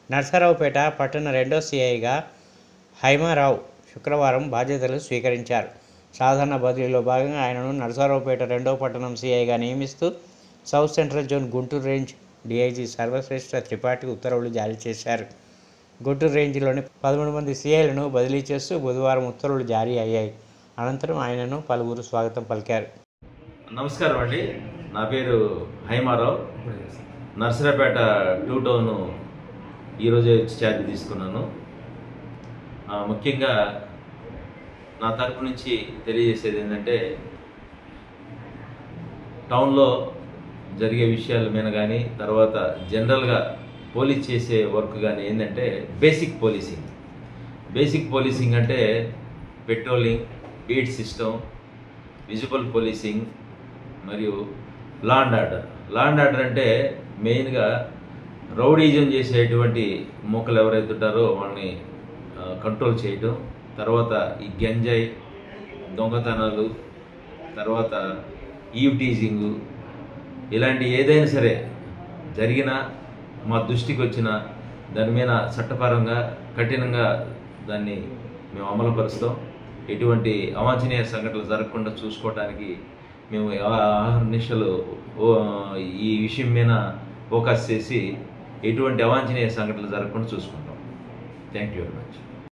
నర్సరావుపేట పట్టణ రెండో సీఐగా హైమారావు శుక్రవారం బాధ్యతలు స్వీకరించారు సాధారణ బదిలీలో భాగంగా ఆయనను నర్సరావుపేట రెండో పట్టణం సీఐగా నియమిస్తూ south central zone Guntur range DIG Sarvashreshtha Tripathi ఉత్తర్వులు జారీ చేశారు గుంటూరు రేంజ్లోని పదమూడు మంది సీఐలను బదిలీ చేస్తూ బుధవారం ఉత్తర్వులు జారీ అయ్యాయి అనంతరం ఆయనను పలువురు స్వాగతం పలికారు నమస్కారం అండి నా పేరు హైమారావు నర్సరాపేట టూ టౌన్ ఈరోజే వచ్చి ఛార్జ్ తీసుకున్నాను ఆ, ముఖ్యంగా నా తరపు నుంచి తెలియజేసేది ఏంటంటే టౌన్లో జరిగే విషయాల మీద కానీ తర్వాత జనరల్గా పోలీస్ చేసే వర్క్ కానీ ఏంటంటే బేసిక్ పోలీసింగ్ బేసిక్ పోలీసింగ్ అంటే patrolling beat system visible policing మరియు law and order law and order అంటే మెయిన్గా రౌడీజం చేసేటువంటి మూకలు ఎవరైతే ఉంటారో వాళ్ళని ఆ, కంట్రోల్ చేయటం తర్వాత ఈ గంజాయి దొంగతనాలు తర్వాత ఈవ్ టీజింగు ఇలాంటి ఏదైనా సరే జరిగినా మా దృష్టికి వచ్చిన దాని మీద చట్టపరంగా కఠినంగా దాన్ని మేము అమలుపరుస్తాం ఎటువంటి అవాంఛనీయ సంఘటనలు జరగకుండా చూసుకోవడానికి మేము నిమిషాలు ఈ విషయం మీద ఫోకస్ చేసి ఎటువంటి అవాంఛనీయ సంఘటనలు జరగకుండా చూసుకుంటాం థ్యాంక్ యూ వెరీ మచ్